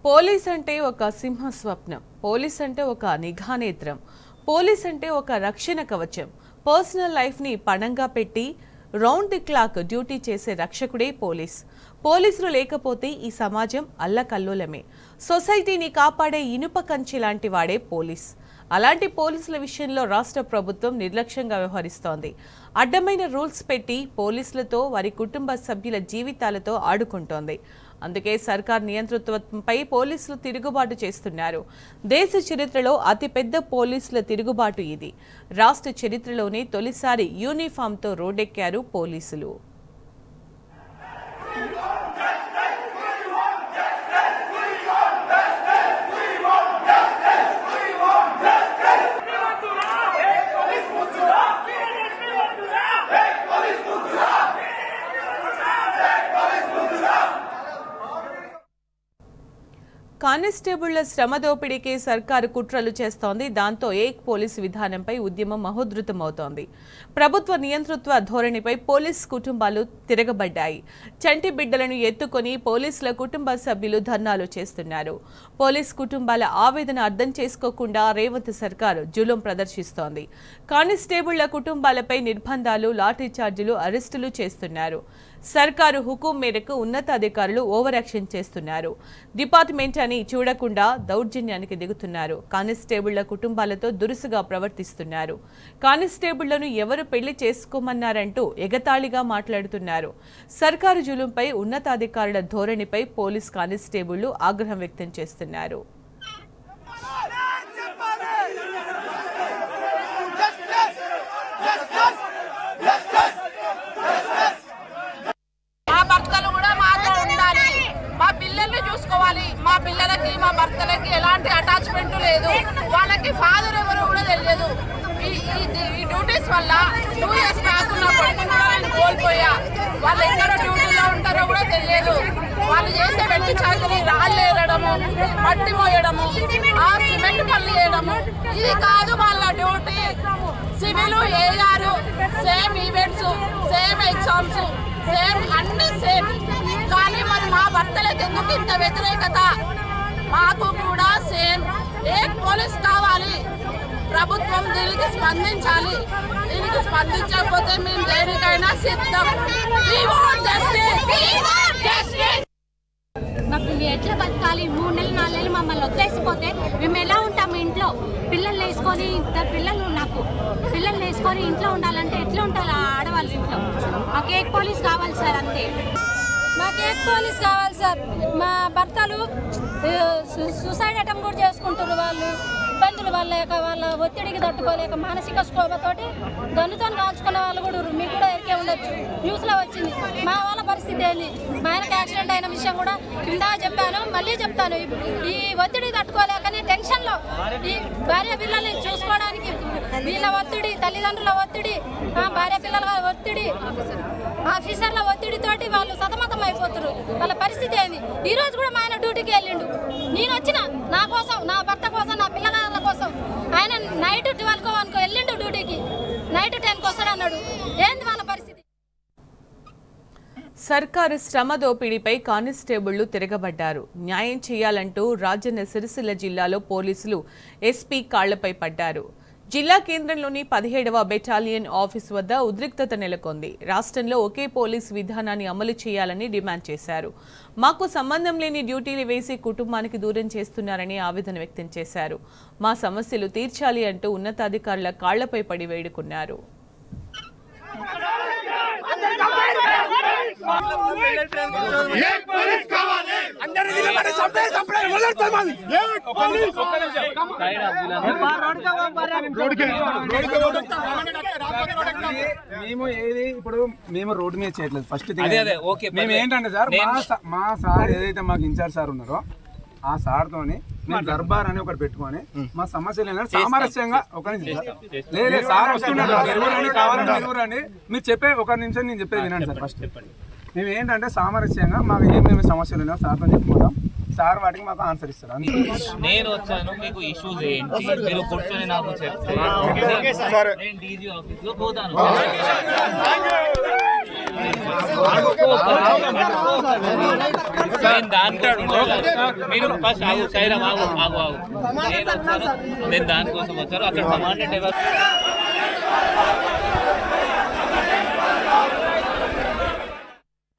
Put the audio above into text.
Police అంటే ఒక సింహ స్వప్నం పోలీస్ అంటే ఒక నిఘానేత్రం పోలీస్ అంటే ఒక రక్షణ కవచం పర్సనల్ లైఫ్ని పణంగా పెట్టి రౌండ్ ది క్లాక్ డ్యూటీ చేసే రక్షకుడే పోలీస్ పోలీసులు లేకపోతే ఈ సమాజం అల్లకల్లోలమే సొసైటీని కాపాడే ఇనుప కంచి లాంటి వాడే పోలీస్ అలాంటి పోలీసుల విషయంలో రాష్ట్ర ప్రభుత్వం నిర్లక్ష్యంగా వ్యవహరిస్తోంది అడ్డమైన రూల్స్ పెట్టి పోలీసులతో వారి కుటుంబ సభ్యుల జీవితాలతో ఆడుకుంటోంది అందుకే సర్కార్ నియంతృత్వంపై పోలీసులు తిరుగుబాటు చేస్తున్నారు దేశ చరిత్రలో అతిపెద్ద పోలీసుల తిరుగుబాటు ఇది రాష్ట్ర చరిత్రలోనే తొలిసారి యూనిఫామ్తో రోడ్డెక్కారు పోలీసులు కానిస్టేబుళ్ల శ్రమ దోపిడీకి సర్కారు కుట్రలు చేస్తోంది దాంతో ఏక్ పోలీసు విధానంపై ఉద్యమం మహోధృతమవుతోంది ప్రభుత్వ నియంతృత్వ ధోరణిపై పోలీస్ కుటుంబాలు తిరగబడ్డాయి చంటి బిడ్డలను ఎత్తుకొని పోలీసుల కుటుంబ సభ్యులు ధర్నాలు చేస్తున్నారు పోలీస్ కుటుంబాల ఆవేదన అర్థం చేసుకోకుండా రేవంత్ సర్కారు జులుం ప్రదర్శిస్తోంది కానిస్టేబుళ్ల కుటుంబాలపై నిర్బంధాలు లాఠీ చార్జీలు అరెస్టులు చేస్తున్నారు సర్కారు హుకుం మేరకు ఉన్నతాధికారులు ఓవర్ యాక్షన్ చేస్తున్నారు డిపార్ట్మెంట్ అని చూడకుండా దౌర్జన్యానికి దిగుతున్నారు కానిస్టేబుళ్ల కుటుంబాలతో దురుసుగా ప్రవర్తిస్తున్నారు కానిస్టేబుళ్లను ఎవరు పెళ్లి చేసుకోమన్నారంటూ ఎగతాళిగా మాట్లాడుతున్నారు సర్కారు జులుంపై ఉన్నతాధికారుల ధోరణిపై పోలీస్ కానిస్టేబుళ్లు ఆగ్రహం వ్యక్తం చేస్తున్నారు మా భర్తలు కూడా మాతో ఉండాలి మా పిల్లల్ని చూసుకోవాలి మా పిల్లలకి మా భర్తలకి ఎలాంటి అటాచ్మెంట్ లేదు వాళ్ళకి ఫాదర్ ఎవరు కూడా తెలియదు ఈ ఈ- ఈ డ్యూటీస్ వల్ల టూ ఇయర్స్ బ్యాక్ నా కొడుకుని కూడా నేను కోల్పోయా వాళ్ళు ఎక్కడ డ్యూటీలో ఉంటారో కూడా తెలియదు వాళ్ళు చేసే వెట్టి చాకరీ రాళ్ళు ఏరడము మట్టి మోయడము ఆ సిమెంట్ పళ్ళు వేయడము ఇది కాదు వాళ్ళ duty civil AR same events same exams same అన్ని సేమ్ కానీ మరి మా భర్తలకు ఎందుకు ఇంత వ్యతిరేకత మాకు కూడా సేమ్ ఏ పోలీస్ కావాలి ప్రభుత్వం దీనికి స్పందించాలి దీనికి స్పందించకపోతే మేము దేనికైనా సిద్ధం We want justice. Justice. మాకు మేము ఎట్లా బతకాలి మూడు నెలలు నాలుగు నెలలు మమ్మల్ని వదిలేసిపోతే మేము ఎలా ఉంటాము ఇంట్లో పిల్లల్ని వేసుకొని ఇద్దరు పిల్లలు నాకు పిల్లల్ని వేసుకొని ఇంట్లో ఉండాలంటే ఎట్లా ఉంటారు ఆ ఆడవాళ్ళు ఇంట్లో మాకు ఏ పోలీస్ కావాలి సార్ అంతే మాకు ఏ పోలీస్ కావాలి సార్ మా భర్తలు ఆ, సు- సూసైడ్ అటెంప్ట్ కూడా చేసుకుంటారు వాళ్ళు ఇబ్బందులు వల్ల వాళ్ళ ఒత్తిడికి తట్టుకోలేక మానసిక క్షోభతోటి గన్నుతో కాల్చుకున్న వాళ్ళు కూడా ఉన్నారు. మీకు కూడా ఎరికే ఉండొచ్చు న్యూస్లో వచ్చింది మా వాళ్ళ పరిస్థితి ఏంది మా ఆయనకి యాక్సిడెంట్ అయిన విషయం కూడా కింద చెప్పాను మళ్ళీ చెప్తాను ఈ ఒత్తిడి తట్టుకోలేకనే టెన్షన్లో ఈ భార్య పిల్లల్ని చూసుకోవడానికి వీళ్ళ ఒత్తిడి తల్లిదండ్రుల ఒత్తిడి ఆ, భార్య పిల్లల ఒత్తిడి ఆఫీసర్ల ఒత్తిడితోటి వాళ్ళు సతమతం అయిపోతారు వాళ్ళ పరిస్థితి ఏంది ఈ రోజు కూడా మా ఆయన డ్యూటీకి వెళ్ళిండు నేను వచ్చిన నా కోసం నా భర్త కోసం నా పిల్లల కోసం ఆయన నైట్ ట్వెల్వ్ అనుకో వెళ్ళిండు డ్యూటీకి నైట్ టెన్కి వస్తాడు అన్నాడు ఏంది వాళ్ళ పరిస్థితి సర్కారు శ్రమ దోపిడీపై కానిస్టేబుళ్లు తిరగబడ్డారు న్యాయం చేయాలంటూ రాజన్న సిరిసిల్ల జిల్లాలో పోలీసులు ఎస్పీ కాళ్లపై పడ్డారు జిల్లా కేంద్రంలోని పదిహేడవ బెటాలియన్ ఆఫీస్ వద్ద ఉద్రిక్తత నెలకొంది రాష్ట్రంలో ఒకే పోలీస్ విధానాన్ని అమలు చేయాలని డిమాండ్ చేశారు మాకు సంబంధం లేని డ్యూటీలు వేసి కుటుంబానికి దూరం చేస్తున్నారని ఆవేదన వ్యక్తం చేశారు మా సమస్యలు తీర్చాలి అంటూ ఉన్నతాధికారుల కాళ్లపై పడి వేడుకున్నారు एक पुलिस కావాలి అందరి నిలబడి సంపే సంపే మొదలుతాం అది एक पुलिस రోడ్కి రోడ్కి మేము ఏది ఇప్పుడు మేము రోడ్డు మీద చేయట్లేదు ఫస్ట్ అదే, అదే, ఓకే, మేము పర్లేదు. ఏంటంటే సార్ మా నేను- సా- మా సార్ ఏదైతే మాకు ఇన్ఛార్జ్ సార్ ఉన్నారో ఆ సార్ తోని మేము దర్బార్ అని ఒకటి పెట్టుకొని మా సమస్యలు ఏంటంటే సామరస్యంగా ఒక నిమిషం సార్. లేదు లేదు, సార్ వస్తున్నారు ఎరువురండి కావాలంటే ఎరువురండి మీరు చెప్పే ఒక నిమిషం నేను చెప్పేది వినండి సార్ ఫస్ట్ మేము ఏంటంటే సామరస్యంగా మాకు ఏమేమి సమస్యలు ఉన్నాయో సార్తో చెప్పుకుంటాం సార్ వాటికి మాకు ఆన్సర్ ఇస్తారు అంతే. నేను వచ్చాను మీకు ఇష్యూస్ ఏంటి మీరు కూర్చొని నాకు చెప్తే నేను డీజీ ఆఫీస్ లో పోతాను నేను దానికోసం వచ్చాను. మీరు ఫస్ట్ ఆగు సైరం ఆగు ఆగు ఆగు నేను వచ్చాను నేను దానికోసం వచ్చాను అక్కడ కమాండెంట్ ఎవరు